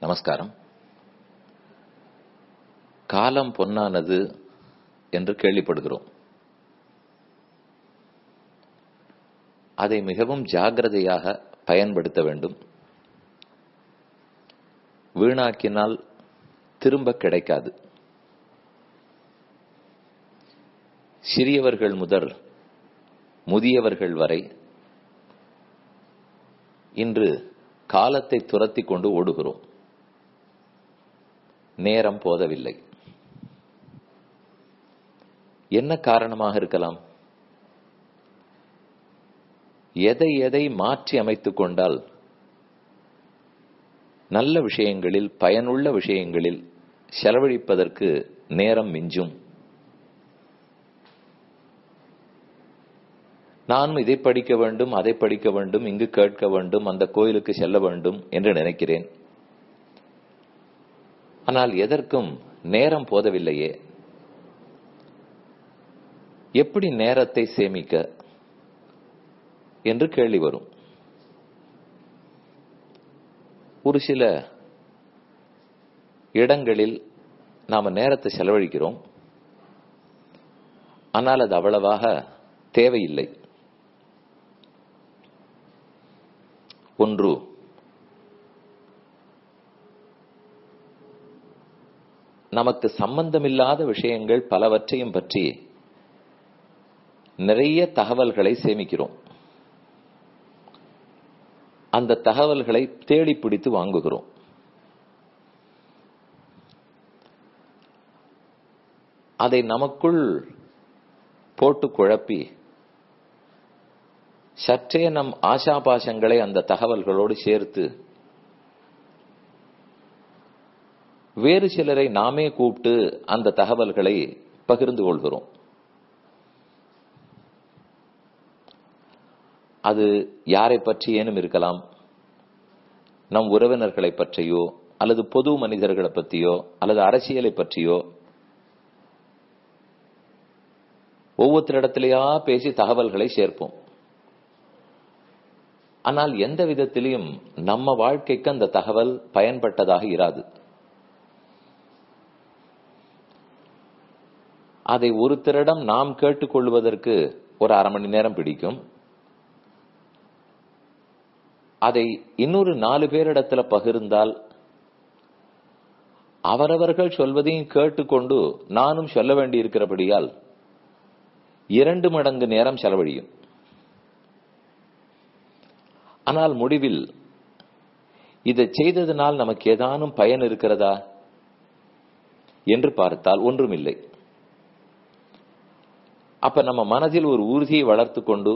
நமஸ்காரம் காலம் பொன்னானது என்று கேள்விப்படுகிறோம் அதை மிகவும் ஜாகிரதையாக பயன்படுத்த வேண்டும் வீணாக்கினால் திரும்ப கிடைக்காது சிறியவர்கள் முதல் முதியவர்கள் வரை இன்று காலத்தை துரத்தி கொண்டு ஓடுகிறோம் நேரம் போதவில்லை என்ன காரணமாக இருக்கலாம் எதை எதை மாற்றி அமைத்துக் கொண்டால் நல்ல விஷயங்களில் பயனுள்ள விஷயங்களில் செலவழிப்பதற்கு நேரம் மிஞ்சும் நானும் இதை படிக்க வேண்டும் அதை படிக்க வேண்டும் இங்கு கேட்க வேண்டும் அந்த கோயிலுக்கு செல்ல வேண்டும் என்று நினைக்கிறேன் ஆனால் எதற்கும் நேரம் போதவில்லையே எப்படி நேரத்தை சேமிக்க என்று கேள்வி வரும் ஒரு சில இடங்களில் நாம நேரத்தை செலவழிக்கிறோம் ஆனால் அது அவ்வளவாக தேவையில்லை ஒன்று நமக்கு சம்பந்தமில்லாத விஷயங்கள் பலவற்றையும் பற்றி நிறைய தகவல்களை சேமிக்கிறோம் அந்த தகவல்களை தேடி பிடித்து வாங்குகிறோம் அதை நமக்குள் போட்டு குழப்பி சற்றே நம் ஆசாபாசங்களை அந்த தகவல்களோடு சேர்த்து வேறு சிலரை நாமே கூப்பிட்டு அந்த தகவல்களை பகிர்ந்து கொள்கிறோம் அது யாரை பற்றியேனும் இருக்கலாம் நம் உறவினர்களை பற்றியோ அல்லது பொது மனிதர்களை பற்றியோ அல்லது அரசியலை பற்றியோ ஒவ்வொருத்தரிடத்திலேயா பேசி தகவல்களை சேர்ப்போம் ஆனால் எந்த விதத்திலையும் நம்ம வாழ்க்கைக்கு அந்த தகவல் பயன்பட்டதாக இராது அதை ஒருத்தரிடம் நாம் கேட்டுக்கொள்வதற்கு ஒரு அரை மணி நேரம் பிடிக்கும் அதை இன்னொரு நாலு பேரிடத்துல பகிர்ந்தால் அவரவர்கள் சொல்வதையும் கேட்டுக்கொண்டு நானும் சொல்ல வேண்டி இருக்கிறபடியால் இரண்டு மடங்கு நேரம் செலவழியும் ஆனால் முடிவில் இதை செய்ததனால் நமக்கு ஏதானும் பயன் இருக்கிறதா என்று பார்த்தால் ஒன்றுமில்லை அப்ப நம்ம மனதில் ஒரு உறுதியை வளர்த்து கொண்டு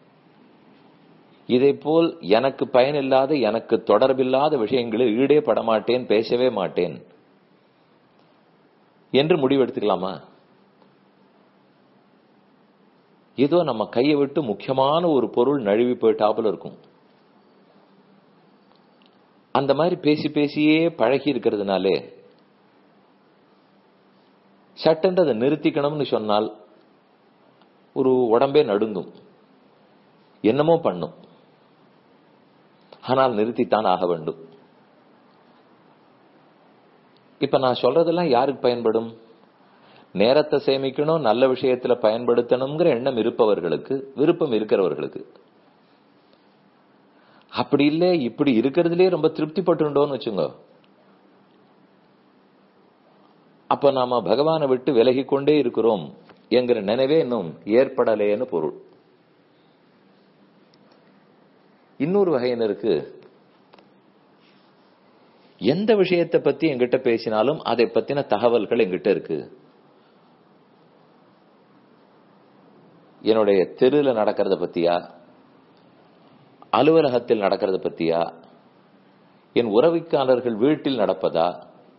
இதை போல் எனக்கு பயனில்லாத எனக்கு தொடர்பில்லாத விஷயங்களில் ஈடே படமாட்டேன் பேசவே மாட்டேன் என்று முடிவெடுத்துக்கலாமா ஏதோ நம்ம கையை விட்டு முக்கியமான ஒரு பொருள் நழுவி போயிட்டாப்புல இருக்கும் அந்த மாதிரி பேசி பேசியே பழகி இருக்கிறதுனாலே சட்டென்று அதை நிறுத்திக்கணும்னு சொன்னால் ஒரு உடம்பே நடுங்கும் என்னமோ பண்ணும் ஆனால் நிறுத்தித்தான் ஆக வேண்டும் இப்ப நான் சொல்றதெல்லாம் யாருக்கு பயன்படும் நேரத்தை சேமிக்கணும் நல்ல விஷயத்துல பயன்படுத்தணுங்கிற எண்ணம் இருப்பவர்களுக்கு விருப்பம் இருக்கிறவர்களுக்கு அப்படி இல்லை இப்படி இருக்கிறதுலே ரொம்ப திருப்தி பட்டுண்டோன்னு வச்சுங்க அப்ப நாம பகவானை விட்டு விலகி கொண்டே இருக்கிறோம் என்கிற நினைவே இன்னும் ஏற்படலேன்னு பொருள் இன்னொரு வகையினருக்கு எந்த விஷயத்தை பத்தி எங்கிட்ட பேசினாலும் அதை பத்தின தகவல்கள் எங்கிட்ட இருக்கு என்னுடைய தெருல நடக்கிறத பத்தியா அலுவலகத்தில் நடக்கிறத பத்தியா என் உறவிக்காரர்கள் வீட்டில் நடப்பதா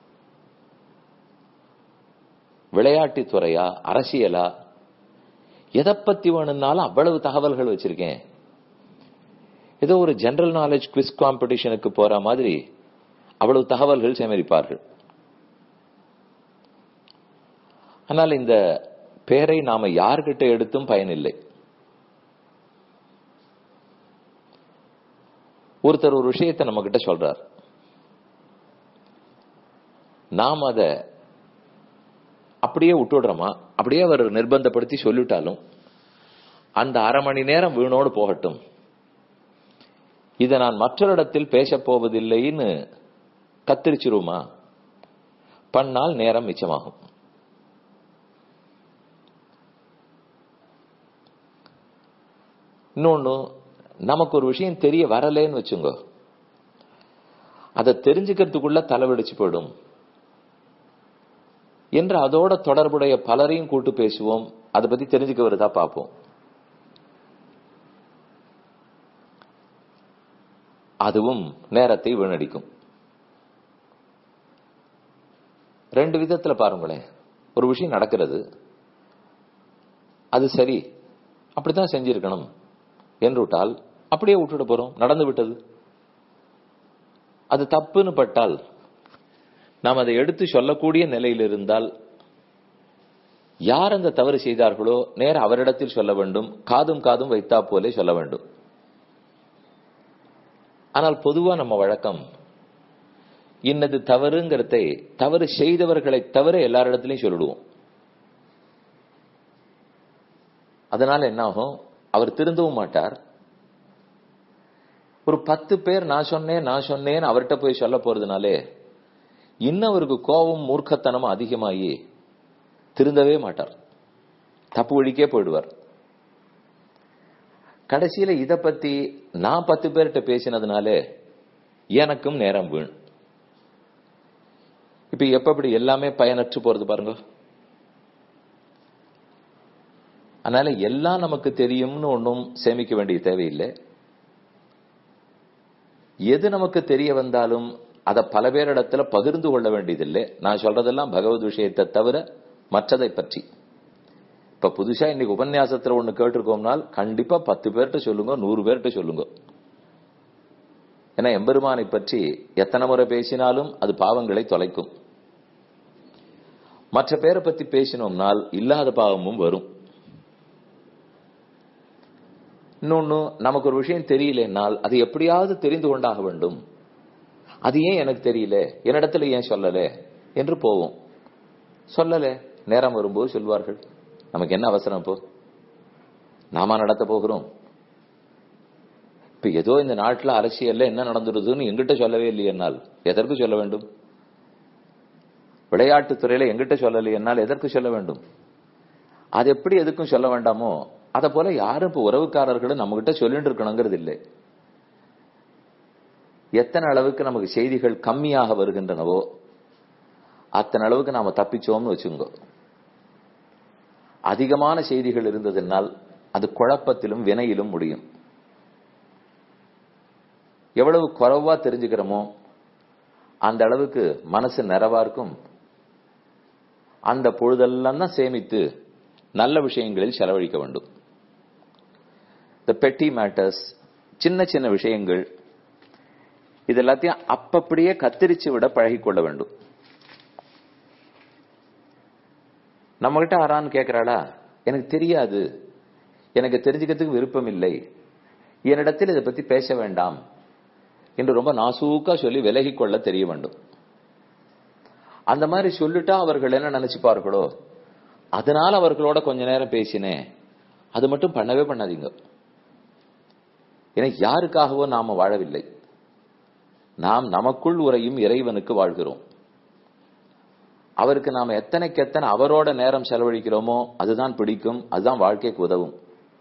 விளையாட்டு துறையா அரசியலா எதை பத்தி வேணும்னாலும் அவ்வளவு தகவல்கள் வச்சிருக்கேன் ஏதோ ஒரு ஜெனரல் நாலேஜ் குவிஸ் காம்படிஷனுக்கு போற மாதிரி அவ்வளவு தகவல்கள் சேகரிப்பார்கள் ஆனால் இந்த பேரை நாம யார்கிட்ட எடுத்தும் பயனில்லை ஒருத்தர் ஒரு விஷயத்தை நம்ம கிட்ட சொல்றார் நாம் அதை அப்படியே விட்டுடுறோமா அப்படியே அவர் நிர்பந்தப்படுத்தி சொல்லிட்டாலும் அந்த அரை மணி நேரம் வீணோடு போகட்டும் இதை நான் மற்றொரிடத்தில் பேசப் போவதில்லைன்னு கத்திரிச்சிருமா பண்ணால் நேரம் மிச்சமாகும் இன்னொன்னு நமக்கு ஒரு விஷயம் தெரிய வரலேன்னு வச்சுங்க அதை தெரிஞ்சுக்கிறதுக்குள்ள தலைவடிச்சு போயிடும் என்று அதோட தொடர்புடைய பலரையும் கூட்டு பேசுவோம் அதை பத்தி தெரிஞ்சுக்க வருதா பார்ப்போம் அதுவும் நேரத்தை வீணடிக்கும் ரெண்டு விதத்துல பாருங்களேன் ஒரு விஷயம் நடக்கிறது அது சரி அப்படித்தான் செஞ்சிருக்கணும் என்று விட்டால் அப்படியே விட்டுட போறோம் நடந்து விட்டது அது தப்புன்னு பட்டால் நாம் அதை எடுத்து சொல்லக்கூடிய நிலையில் இருந்தால் யார் அந்த தவறு செய்தார்களோ நேர அவரிடத்தில் சொல்ல வேண்டும் காதும் காதும் வைத்தா போலே சொல்ல வேண்டும் ஆனால் பொதுவா நம்ம வழக்கம் இன்னது தவறுங்கிறதை தவறு செய்தவர்களை தவிர எல்லாரிடத்திலையும் சொல்லிடுவோம் அதனால என்ன ஆகும் அவர் திருந்தவும் மாட்டார் ஒரு பத்து பேர் நான் சொன்னேன் நான் சொன்னேன் அவர்கிட்ட போய் சொல்ல போறதுனாலே இன்னும் அவருக்கு கோபம் மூர்க்கத்தனமும் அதிகமாகி திருந்தவே மாட்டார் தப்பு வழிக்கே போயிடுவார் கடைசியில இத பத்தி நான் பத்து பேர்கிட்ட பேசினதுனாலே எனக்கும் நேரம் வீண் இப்ப எப்ப இப்படி எல்லாமே பயனற்று போறது பாருங்க அதனால எல்லாம் நமக்கு தெரியும்னு ஒன்றும் சேமிக்க வேண்டிய தேவையில்லை எது நமக்கு தெரிய வந்தாலும் அதை பல பேரிடத்துல பகிர்ந்து கொள்ள வேண்டியதில்லை நான் சொல்றதெல்லாம் பகவத் விஷயத்தை தவிர மற்றதை பற்றி இப்ப புதுசா இன்னைக்கு உபன்யாசத்துல ஒண்ணு கேட்டிருக்கோம்னால் கண்டிப்பா பத்து பேர்கிட்ட சொல்லுங்க நூறு பேர்கிட்ட சொல்லுங்க ஏன்னா எம்பெருமானை பற்றி எத்தனை முறை பேசினாலும் அது பாவங்களை தொலைக்கும் மற்ற பேரை பத்தி பேசினோம்னால் இல்லாத பாவமும் வரும் இன்னொன்னு நமக்கு ஒரு விஷயம் தெரியலனால் அது எப்படியாவது தெரிந்து கொண்டாக வேண்டும் அது ஏன் எனக்கு தெரியல என்னிடத்துல ஏன் சொல்லல என்று போவோம் சொல்லல நேரம் வரும்போது சொல்வார்கள் நமக்கு என்ன அவசரம் இப்போ நாம நடத்த போகிறோம் இப்ப ஏதோ இந்த நாட்டுல அரசியல்ல என்ன நடந்துருதுன்னு எங்கிட்ட சொல்லவே இல்லையென்னால் எதற்கு சொல்ல வேண்டும் விளையாட்டுத் துறையில எங்கிட்ட சொல்லலையென்னால் எதற்கு சொல்ல வேண்டும் அது எப்படி எதுக்கும் சொல்ல வேண்டாமோ அத போல யாரும் இப்ப உறவுக்காரர்களும் நம்ம கிட்ட சொல்லிட்டு இருக்கணுங்கிறது இல்லை எத்தனை அளவுக்கு நமக்கு செய்திகள் கம்மியாக வருகின்றனவோ அத்தனை அளவுக்கு நாம தப்பிச்சோம்னு வச்சுங்க அதிகமான செய்திகள் இருந்ததுனால் அது குழப்பத்திலும் வினையிலும் முடியும் எவ்வளவு குறைவா தெரிஞ்சுக்கிறோமோ அந்த அளவுக்கு மனசு நிறைவா இருக்கும் அந்த பொழுதெல்லாம் தான் சேமித்து நல்ல விஷயங்களில் செலவழிக்க வேண்டும் இந்த பெட்டி மேட்டர்ஸ் சின்ன சின்ன விஷயங்கள் இது எல்லாத்தையும் அப்பப்படியே கத்திரிச்சு விட பழகிக்கொள்ள வேண்டும் நம்ம கிட்ட ஆறான்னு கேட்கிறாளா எனக்கு தெரியாது எனக்கு தெரிஞ்சுக்கிறதுக்கு விருப்பம் இல்லை என்னிடத்தில் இதை பத்தி பேச வேண்டாம் என்று ரொம்ப நாசூக்கா சொல்லி விலகி கொள்ள தெரிய வேண்டும் அந்த மாதிரி சொல்லிட்டா அவர்கள் என்ன நினைச்சுப்பார்களோ அதனால அவர்களோட கொஞ்ச நேரம் பேசினேன் அது மட்டும் பண்ணவே பண்ணாதீங்க ஏன்னா யாருக்காகவோ நாம வாழவில்லை நாம் நமக்குள் உரையும் இறைவனுக்கு வாழ்கிறோம் அவருக்கு நாம எத்தனைக்கு எத்தனை அவரோட நேரம் செலவழிக்கிறோமோ அதுதான் பிடிக்கும் அதுதான் வாழ்க்கைக்கு உதவும்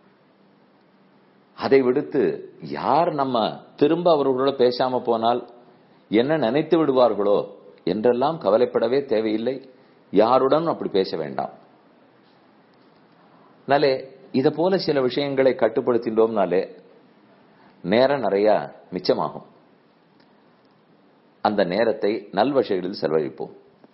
அதை விடுத்து யார் நம்ம திரும்ப அவர்களோட பேசாம போனால் என்ன நினைத்து விடுவார்களோ என்றெல்லாம் கவலைப்படவே தேவையில்லை யாருடன் அப்படி பேச வேண்டாம் நாலே இத போல சில விஷயங்களை கட்டுப்படுத்தின்றோம்னாலே நேரம் நிறைய மிச்சமாகும் அந்த நேரத்தை நல்வழிகளில் செலவழிப்போம்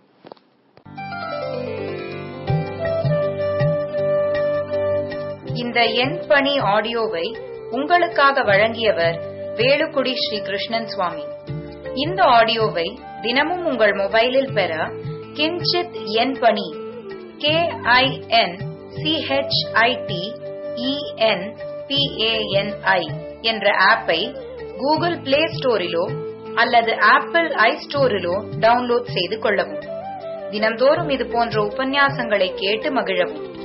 இந்த எண் பணி ஆடியோவை உங்களுக்காக வழங்கியவர் வேலுக்குடி ஸ்ரீ கிருஷ்ணன் சுவாமி இந்த ஆடியோவை தினமும் உங்கள் மொபைலில் பெற கிஞ்சித் எண் பணி கே ஐ என் சிஹெச்ஐடி இஎன் பிஏஎன்ஐ என்ற ஆப்பை கூகுள் பிளே ஸ்டோரிலோ அல்லது ஆப்பிள் ஐ ஸ்டோரிலோ டவுன்லோட் செய்து கொள்ளவும் தினம்தோறும் இது போன்ற உபன்யாசங்களை கேட்டு மகிழவும்